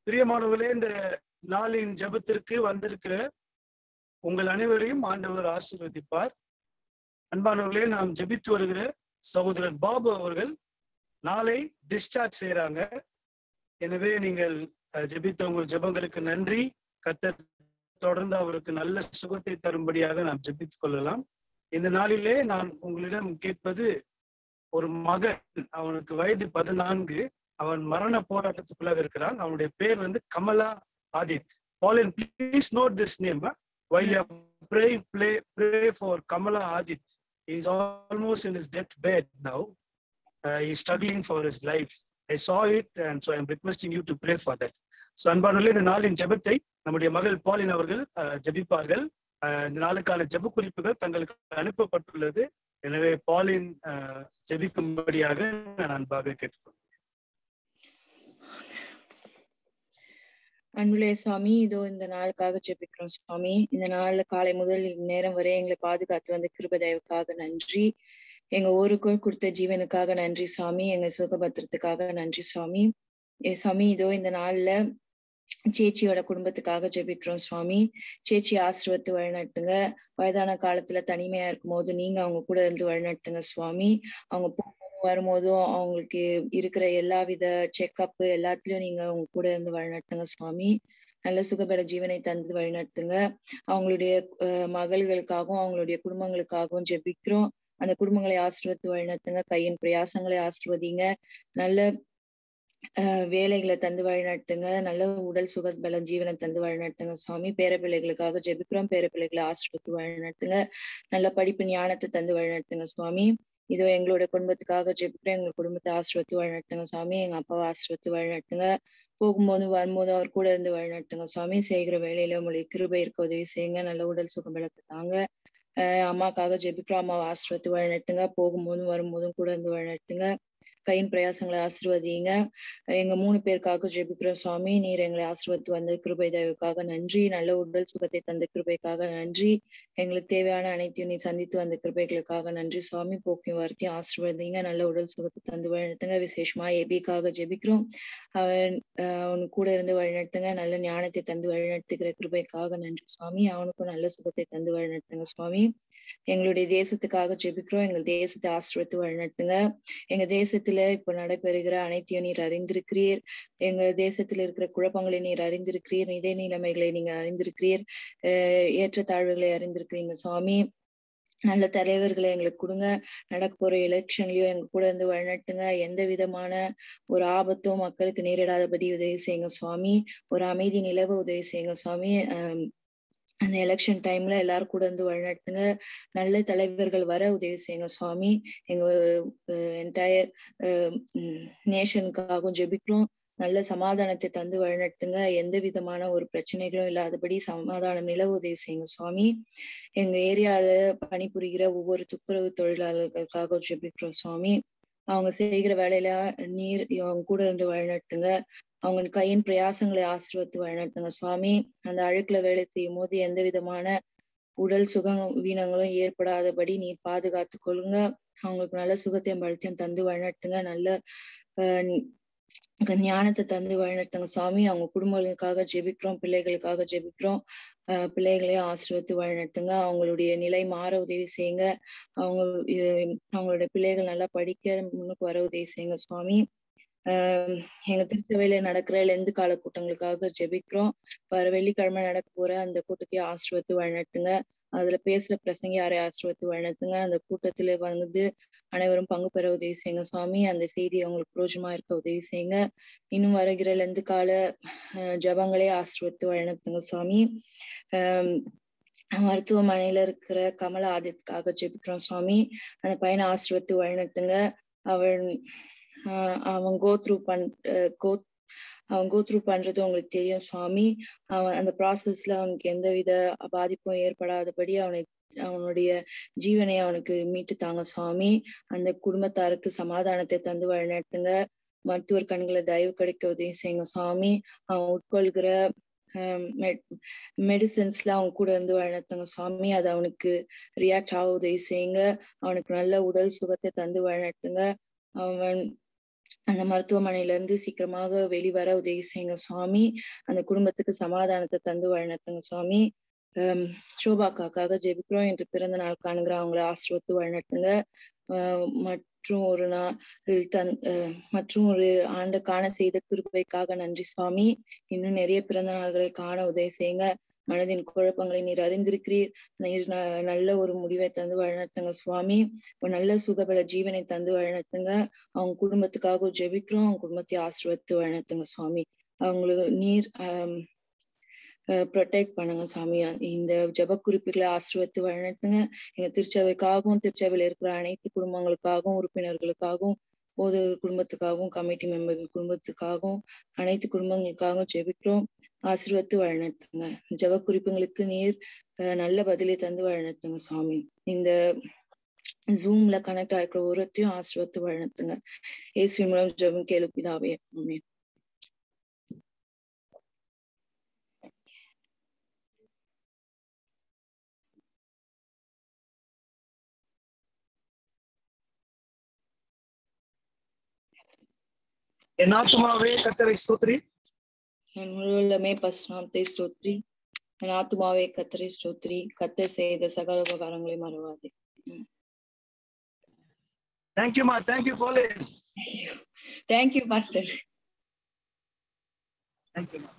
பிரியமானவர்களே இந்த நாளின் ஜெபத்திற்கு வந்திருக்கிற உங்கள் அனைவரையும் ஆண்டவர் ஆசீர்வதிப்பார் அன்பானவர்களே நாம் ஜெபித்து வருகிற சகோதரர் பாபு அவர்கள் நாளை டிஸ்சார்ஜ் செய்யறாங்க எனவே நீங்கள் அஹ், ஜெபித்த உங்கள் ஜெபங்களுக்கு நன்றி கர்த்தர் தொடர்ந்து அவருக்கு நல்ல சுகத்தை தரும்படியாக நாம் ஜெபித்துக் கொள்ளலாம் இந்த நாளிலே நான் உங்களிடம் கேட்பது ஒரு மகன் அவனுக்கு வயது பதினான்கு அவன் மரண போராட்டத்துக்குள்ளாக இருக்கிறான் அவனுடைய பேர் வந்து கமலா ஆதித் பாலின் please note this name while you are praying play, pray for kamala adit he's almost in his death bed now uh, he's struggling for his life i saw it and so i'm requesting you to pray for that so அன்பானுள்ள இந்த நாளின் ஜெபத்தை நம்முடைய மகள் பாலின் அவர்கள் அஹ், ஜெபிப்பார்கள் அஹ், இந்த நாளுக்கான ஜெப குறிப்புகள் தங்களுக்கு அனுப்பப்பட்டுள்ளது எனவே பாலின் அஹ், ஜெபிக்கும்படியாக நான் அன்பாக கேட்டுக்கொள்கிறேன் அன்புலே சுவாமி இதோ இந்த நாளுக்காக ஜெபிக்கிறோம் சுவாமி இந்த நாள்ல காலை முதல் நேரம் வரை எங்களை பாதுகாத்து வந்த கிருப தயவுக்காக நன்றி எங்க ஊருக்குள் கொடுத்த ஜீவனுக்காக நன்றி சுவாமி எங்க சுகபத்திரத்துக்காக நன்றி சுவாமி ஏ சுவாமி இதோ இந்த நாள்ல சேச்சியோட குடும்பத்துக்காக ஜெபிக்கிறோம் சுவாமி சேச்சி ஆசிர்வத்து வழிநடத்துங்க வயதான காலத்துல தனிமையா இருக்கும் போது நீங்க அவங்க கூட இருந்து வழிநடத்துங்க சுவாமி அவங்க போகும்போதும் வரும்போதும் அவங்களுக்கு இருக்கிற எல்லா வித செக்கப் எல்லாத்துலயும் நீங்க அவங்க கூட இருந்து வழிநடத்துங்க சுவாமி நல்ல சுகபல ஜீவனை தந்து வழிநடத்துங்க அவங்களுடைய அஹ், மகள்களுக்காகவும் அவங்களுடைய குடும்பங்களுக்காகவும் ஜெபிக்கிறோம் அந்த குடும்பங்களை ஆசிர்வத்து வழிநடத்துங்க கையின் பிரயாசங்களை ஆசிர்வதிங்க நல்ல அஹ், வேலைகளை தந்து வழிநடத்துங்க நல்ல உடல் சுக பலம் ஜீவனை தந்து வழிநடத்துங்க சுவாமி பேர பிள்ளைகளுக்காக ஜெபிக்கிறோம் பேர பிள்ளைகளை ஆசிர்வத்து வழிநடத்துங்க நல்ல படிப்பு ஞானத்தை தந்து வழிநடத்துங்க சுவாமி இதோ எங்களோட குடும்பத்துக்காக ஜெபிக்கிறோம் எங்க குடும்பத்தை ஆசிர்வத்து வழிநடத்துங்க சுவாமி எங்க அப்பாவை ஆசிர்வத்து வழிநடத்துங்க போகும்போது வரும்போது அவர் கூட இருந்து வழிநடத்துங்க சுவாமி செய்கிற வேலையில உங்களுக்கு கிருபை இருக்க உதவி செய்யுங்க நல்ல உடல் சுகம் பலத்தை தாங்க அஹ் அம்மாக்காக ஜெபிக்கிறோம் அம்மாவை ஆசிர்வத்து வழிநடத்துங்க போகும்போதும் வரும்போதும் கூட இருந்து வழிநடத்துங்க கையின் பிரயாசங்களை ஆசிர்வதிங்க எங்க மூணு பேருக்காக ஜெபிக்கிறோம் சுவாமி நீர் எங்களை ஆசிர்வத்து வந்த கிருபை தயவுக்காக நன்றி நல்ல உடல் சுகத்தை தந்த கிருபைக்காக நன்றி எங்களுக்கு தேவையான அனைத்தையும் நீ சந்தித்து வந்த கிருபைகளுக்காக நன்றி சுவாமி போக்கியும் வார்த்தையும் ஆசிர்வதிங்க நல்ல உடல் சுகத்தை தந்து வழிநடத்துங்க விசேஷமா எபிக்காக ஜெபிக்கிறோம் அவன் ஆஹ் அவன் கூட இருந்து வழிநடத்துங்க நல்ல ஞானத்தை தந்து வழிநடத்துகிற கிருபைக்காக நன்றி சுவாமி அவனுக்கும் நல்ல சுகத்தை தந்து வழிநடத்துங்க சுவாமி எங்களுடைய தேசத்துக்காக ஜெபிக்கிறோம் எங்கள் தேசத்தை ஆசிர்வத்து வழிநடத்துங்க எங்க தேசத்துல இப்ப நடைபெறுகிற அனைத்தையும் நீர் அறிந்திருக்கிறீர் எங்க தேசத்துல இருக்கிற குழப்பங்களை நீர் அறிந்திருக்கிறீர் நிதை நிலைமைகளை நீங்க அறிந்திருக்கிறீர் அஹ் ஏற்றத்தாழ்வுகளை அறிந்திருக்கிறீங்க சுவாமி நல்ல தலைவர்களை எங்களுக்கு கொடுங்க நடக்க போற எலெக்ஷன்லயும் எங்க கூட இருந்து வழிநட்டுங்க எந்த விதமான ஒரு ஆபத்தும் மக்களுக்கு நேரிடாதபடி உதவி செய்யுங்க சுவாமி ஒரு அமைதி நிலவ உதவி செய்யுங்க சுவாமி ஆஹ் அந்த எலெக்ஷன் டைம்ல எல்லாரும் கூட இருந்து வழிநடத்துங்க நல்ல தலைவர்கள் வர உதவி செய்யுங்க சுவாமி எங்க என்டையர் நேஷனுக்காகவும் ஜெபிக்கிறோம் நல்ல சமாதானத்தை தந்து வழிநடத்துங்க எந்த விதமான ஒரு பிரச்சனைகளும் இல்லாதபடி சமாதானம் நிலவ உதவி செய்யுங்க சுவாமி எங்க ஏரியால பணிபுரிகிற ஒவ்வொரு துப்புரவு தொழிலாளர்களுக்காக ஜெபிக்கிறோம் சுவாமி அவங்க செய்கிற வேலையில நீர் அவங்க கூட இருந்து வழிநடத்துங்க அவங்க கையின் பிரயாசங்களை ஆசீர்வத்து வழிநடத்துங்க சுவாமி அந்த அழுக்குல வேலை செய்யும் போது எந்த விதமான உடல் சுகம் வீனங்களும் ஏற்படாதபடி நீர் பாதுகாத்து கொள்ளுங்க அவங்களுக்கு நல்ல சுகத்தையும் பலத்தையும் தந்து வழிநடத்துங்க நல்ல ஆஹ் ஞானத்தை தந்து வழிநடத்துங்க சுவாமி அவங்க குடும்பங்களுக்காக ஜெபிக்கிறோம் பிள்ளைகளுக்காக ஜெபிக்கிறோம் ஆஹ் பிள்ளைகளையும் ஆசீர்வத்து வழிநடத்துங்க அவங்களுடைய நிலை மாற உதவி செய்யுங்க அவங்க அஹ் அவங்களுடைய பிள்ளைகள் நல்லா படிக்க முன்னுக்கு வர உதவி செய்யுங்க சுவாமி ஆஹ் எங்க திருச்சபையில நடக்கிற லெந்து கால கூட்டங்களுக்காக ஜெபிக்கிறோம் வர வெள்ளிக்கிழமை நடக்க போற அந்த கூட்டத்தை ஆசீர்வத்து வழிநடத்துங்க அதுல பேசுற பிரசங்க யாரை ஆசீர்வத்து வழிநடத்துங்க அந்த கூட்டத்துல வந்து அனைவரும் பங்கு பெற உதவி செய்யுங்க சுவாமி அந்த செய்தி அவங்களுக்கு புரோஜமா இருக்க உதவி செய்யுங்க இன்னும் வருகிற லெந்து கால ஆஹ் ஜபங்களே ஆசீர்வத்து வழிநடத்துங்க சுவாமி ஆஹ் மருத்துவமனையில இருக்கிற கமல ஆதித்காக ஜெபிக்கிறோம் சுவாமி அந்த பையனை ஆசீர்வத்து வழிநடத்துங்க அவன் ஆஹ் அவன் கோ த்ரூ பண் கோ அவன் கோ த்ரூ பண்றது உங்களுக்கு தெரியும் சுவாமி அவன் அந்த ப்ராசஸ்ல அவனுக்கு எந்தவித பாதிப்பும் ஏற்படாதபடி அவனை அவனுடைய ஜீவனை அவனுக்கு மீட்டு தாங்க சுவாமி அந்த குடும்பத்தாருக்கு சமாதானத்தை தந்து வழிநடத்துங்க மருத்துவர் கண்களை தயவு கிடைக்க உதவி செய்யுங்க சுவாமி அவன் உட்கொள்கிற மெடிசன்ஸ்ல அவங்க கூட இருந்து வழிநடத்துங்க சுவாமி அது அவனுக்கு ரியாக்ட் ஆக உதவி செய்யுங்க அவனுக்கு நல்ல உடல் சுகத்தை தந்து வழிநடத்துங்க அவன் அந்த மருத்துவமனையில இருந்து சீக்கிரமாக வெளிவர உதவி செய்யுங்க சுவாமி அந்த குடும்பத்துக்கு சமாதானத்தை தந்து வழிநடத்துங்க சுவாமி ஹம் சோபாக்காக்காக ஜெபிக்கிறோம் என்று பிறந்த நாள் காணுங்கிற அவங்கள ஆசிர்வத்து வழிநடத்துங்க ஆஹ் மற்றும் ஒரு நாள் தன் அஹ் மற்றும் ஒரு ஆண்டு காண செய்த கிருபைக்காக நன்றி சுவாமி இன்னும் நிறைய பிறந்த நாள்களை காண உதவி செய்யுங்க மனதின் குழப்பங்களை நீர் அறிந்திருக்கிறீர் நீர் ந- நல்ல ஒரு முடிவை தந்து வழிநடத்துங்க சுவாமி ஒரு நல்ல சுகபல ஜீவனை தந்து வழிநடத்துங்க அவங்க குடும்பத்துக்காக ஜெபிக்கிறோம் அவங்க குடும்பத்தை ஆசீர்வதித்து வழிநடத்துங்க சுவாமி அவங்களுக்கு நீர் ஆஹ் ப்ரொடெக்ட் பண்ணுங்க சாமி இந்த ஜெப குறிப்புகளை ஆசீர்வதித்து வழிநடத்துங்க எங்க திருச்சபைக்காகவும் திருச்சபையில இருக்கிற அனைத்து குடும்பங்களுக்காகவும் உறுப்பினர்களுக்காகவும் போது குடும்பத்துக்காகவும் கமிட்டி மெம்பர்கள் குடும்பத்துக்காகவும் அனைத்து குடும்பங்களுக்காகவும் ஜெபிக்கிறோம் ஆசீர்வதித்து வழிநடத்துங்க ஜெப குறிப்புங்களுக்கு நீர் அஹ், நல்ல பதிலை தந்து வழிநடத்துங்க சுவாமி இந்த ஜூம்ல கனெக்ட் ஆயிருக்கிற ஒருத்தையும் ஆசீர்வதித்து வழிநடத்துங்க இயேசுவின் மூலம் ஜெபம் கேளு பிதாவே ஆமென் என் ஆத்துமாவே கத்தரை ஸ்தோத்திரி என் முழுவதுமே பசுநாமத்தை ஸ்தோத்ரி என் ஆத்துமாவே கத்தரை ஸ்தோத்ரி கத்தர் செய்த சகல உபகாரங்களை மறவாதே தேங்க்யூமா தேங்க்யூ காலேஜ் தேங்க்யூ பாஸ்டர் தேங்க்யூமா